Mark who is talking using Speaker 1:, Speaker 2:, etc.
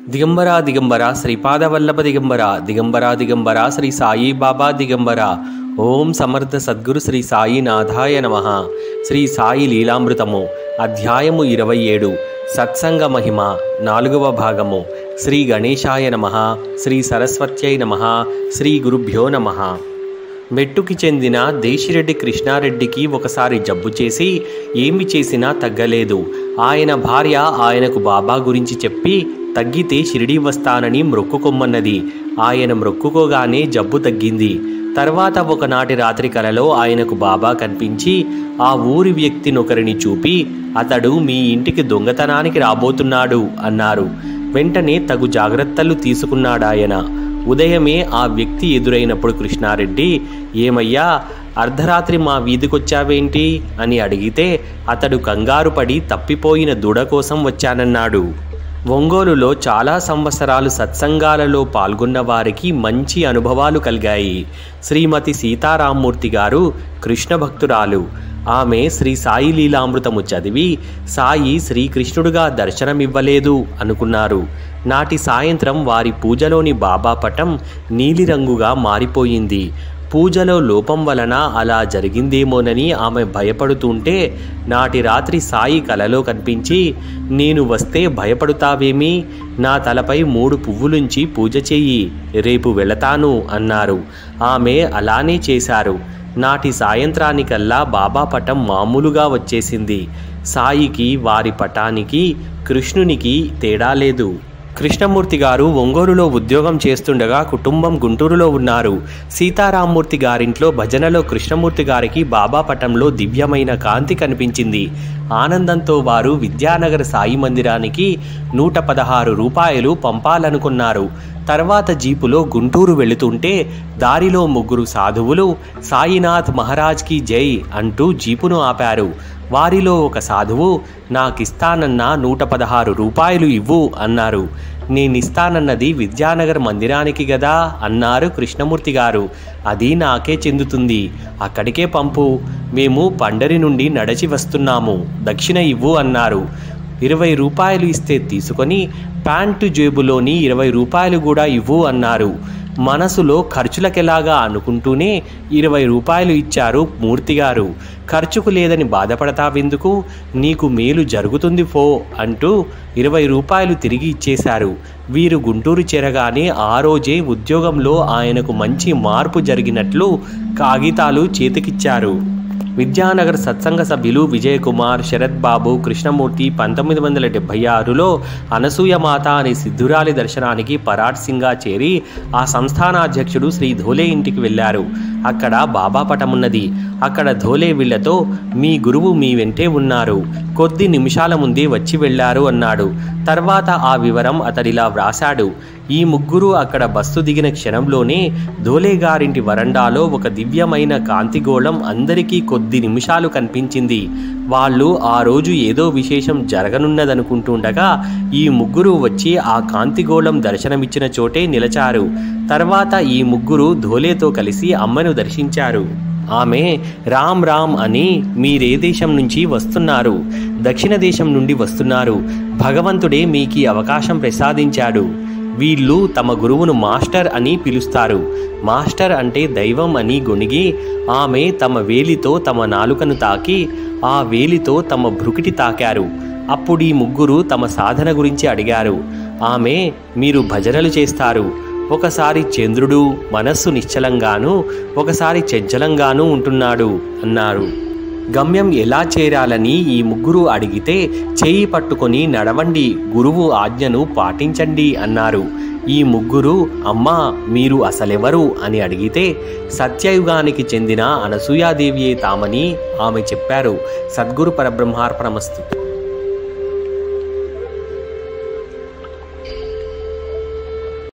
Speaker 1: దిగంబర దిగంబర శ్రీపాదవల్లభ దిగంబర దిగంబర దిగంబర శ్రీ సాయి బాబా దిగంబర ఓం సమర్థ సద్గురు శ్రీ సాయి నాథాయ నమ శ్రీ సాయి లీలామృతము అధ్యాయము ఇరవై ఏడు సత్సంగ మహిమ నాలుగవ భాగము శ్రీ గణేశాయ నమ శ్రీ సరస్వత్యై నమ శ్రీ గురుభ్యో నమ మెట్టుకి చెందిన దేశిరెడ్డి కృష్ణారెడ్డికి ఒకసారి జబ్బు చేసి ఏమి చేసినా తగ్గలేదు ఆయన భార్య ఆయనకు బాబా గురించి చెప్పి తగ్గితే షిరిడి వస్తానని మ్రొక్కుకొమ్మన్నది ఆయన మ్రొక్కుకోగానే జబ్బు తగ్గింది తర్వాత ఒకనాటి రాత్రి కలలో ఆయనకు బాబా కనిపించి ఆ ఊరి వ్యక్తినొకరిని చూపి అతడు మీ ఇంటికి దొంగతనానికి రాబోతున్నాడు అన్నారు వెంటనే తగు జాగ్రత్తలు తీసుకున్నాడాయన ఉదయమే ఆ వ్యక్తి ఎదురైనప్పుడు కృష్ణారెడ్డి ఏమయ్యా అర్ధరాత్రి మా వీధికొచ్చావేంటి అని అడిగితే అతడు కంగారు పడి తప్పిపోయిన దూడ కోసం వచ్చానన్నాడు ఒంగోలులో చాలా సంవత్సరాలు సత్సంగాలలో పాల్గొన్న వారికి మంచి అనుభవాలు కలిగాయి శ్రీమతి సీతారామూర్తి గారు కృష్ణ భక్తురాలు ఆమె శ్రీ సాయి లీలామృతము చదివి సాయి శ్రీకృష్ణుడుగా దర్శనమివ్వలేదు అనుకున్నారు నాటి సాయంత్రం వారి పూజలోని బాబా పటం నీలిరంగుగా మారిపోయింది పూజలో లోపం వలన అలా జరిగిందేమోనని ఆమె భయపడుతుంటే నాటి రాత్రి సాయి కలలో కనిపించి నేను వస్తే భయపడుతావేమి నా తలపై మూడు పువ్వులుంచి పూజ చెయ్యి రేపు వెళతాను అన్నారు ఆమె అలానే చేశారు నాటి సాయంత్రానికల్లా బాబా పటం మామూలుగా వచ్చేసింది సాయికి వారి పటానికి కృష్ణునికి తేడా లేదు కృష్ణమూర్తి గారు ఒంగోలులో ఉద్యోగం చేస్తుండగా కుటుంబం గుంటూరులో ఉన్నారు సీతారామూర్తి గారింట్లో భజనలో కృష్ణమూర్తి గారికి బాబా పటంలో దివ్యమైన కాంతి కనిపించింది ఆనందంతో వారు విద్యానగర్ సాయి మందిరానికి నూట పదహారు రూపాయలు పంపాలనుకున్నారు తర్వాత జీపులో గుంటూరు వెళుతుంటే దారిలో ముగ్గురు సాధువులు సాయినాథ్ మహారాజ్కి జై అంటూ జీపును ఆపారు వారిలో ఒక సాధువు నాకిస్తానన్న నూట పదహారు రూపాయలు ఇవ్వు అన్నారు నేనిస్తానన్నది విద్యానగర్ మందిరానికి గదా అన్నారు కృష్ణమూర్తి గారు అది నాకే చెందుతుంది అక్కడికే పంపు మేము పండరి నుండి నడచి వస్తున్నాము దక్షిణ ఇవ్వు అన్నారు ఇరవై రూపాయలు ఇస్తే తీసుకొని ప్యాంటు జేబులోని ఇరవై రూపాయలు కూడా ఇవ్వు అన్నారు మనసులో ఖర్చులకెలాగా అనుకుంటూనే ఇరవై రూపాయలు ఇచ్చారు మూర్తిగారు ఖర్చుకు లేదని బాధపడతావెందుకు నీకు మేలు జరుగుతుంది ఫో అంటూ ఇరవై రూపాయలు తిరిగి ఇచ్చేశారు వీరు గుంటూరు చేరగానే ఆ రోజే ఉద్యోగంలో ఆయనకు మంచి మార్పు జరిగినట్లు కాగితాలు చేతికిచ్చారు విద్యానగర్ సత్సంగ సభ్యులు విజయ్ కుమార్ శరత్ బాబు కృష్ణమూర్తి పంతొమ్మిది వందల డెబ్భై ఆరులో అనసూయమాత అనే సిద్ధురాలి దర్శనానికి పరాట్ సింగ్గా చేరి ఆ సంస్థానాధ్యక్షుడు శ్రీ ధోలే ఇంటికి వెళ్ళారు అక్కడ బాబా పటమున్నది అక్కడ ధోలే వీళ్లతో మీ గురువు మీ వెంటే ఉన్నారు కొద్ది నిమిషాల ముందే వచ్చి వెళ్ళారు అన్నాడు తర్వాత ఆ వివరం అతడిలా వ్రాశాడు ఈ ముగ్గురు అక్కడ బస్సు దిగిన క్షణంలోనే ధోలే గారింటి వరండాలో ఒక దివ్యమైన కాంతిగోళం అందరికీ కొద్ది నిమిషాలు కనిపించింది వాళ్ళు ఆ రోజు ఏదో విశేషం జరగనున్నదనుకుంటుండగా ఈ ముగ్గురు వచ్చి ఆ కాంతిగోళం దర్శనమిచ్చిన చోటే నిలచారు తర్వాత ఈ ముగ్గురు ధోలేతో కలిసి అమ్మను దర్శించారు ఆమె రామ్ రామ్ అని మీరే దేశం నుంచి వస్తున్నారు దక్షిణ దేశం నుండి వస్తున్నారు భగవంతుడే మీకు అవకాశం ప్రసాదించాడు వీళ్ళు తమ గురువును మాస్టర్ అని పిలుస్తారు మాస్టర్ అంటే దైవం అని గొణిగి ఆమె తమ వేలితో తమ నాలుకను తాకి ఆ వేలితో తమ భృకిటి తాకారు అప్పుడు ఈ ముగ్గురు తమ సాధన గురించి అడిగారు ఆమె మీరు భజనలు చేస్తారు ఒకసారి చంద్రుడు మనస్సు నిశ్చలంగాను ఒకసారి చంచలంగాను ఉంటున్నాడు అన్నారు గమ్యం ఎలా చేరాలని ఈ ముగ్గురు అడిగితే చేయి పట్టుకొని నడవండి గురువు ఆజ్ఞను పాటించండి అన్నారు ఈ ముగ్గురు అమ్మా మీరు అసలెవరు అని అడిగితే సత్యయుగానికి చెందిన అనసూయాదేవియే తామని ఆమె చెప్పారు సద్గురు పరబ్రహ్మార్పణమస్తు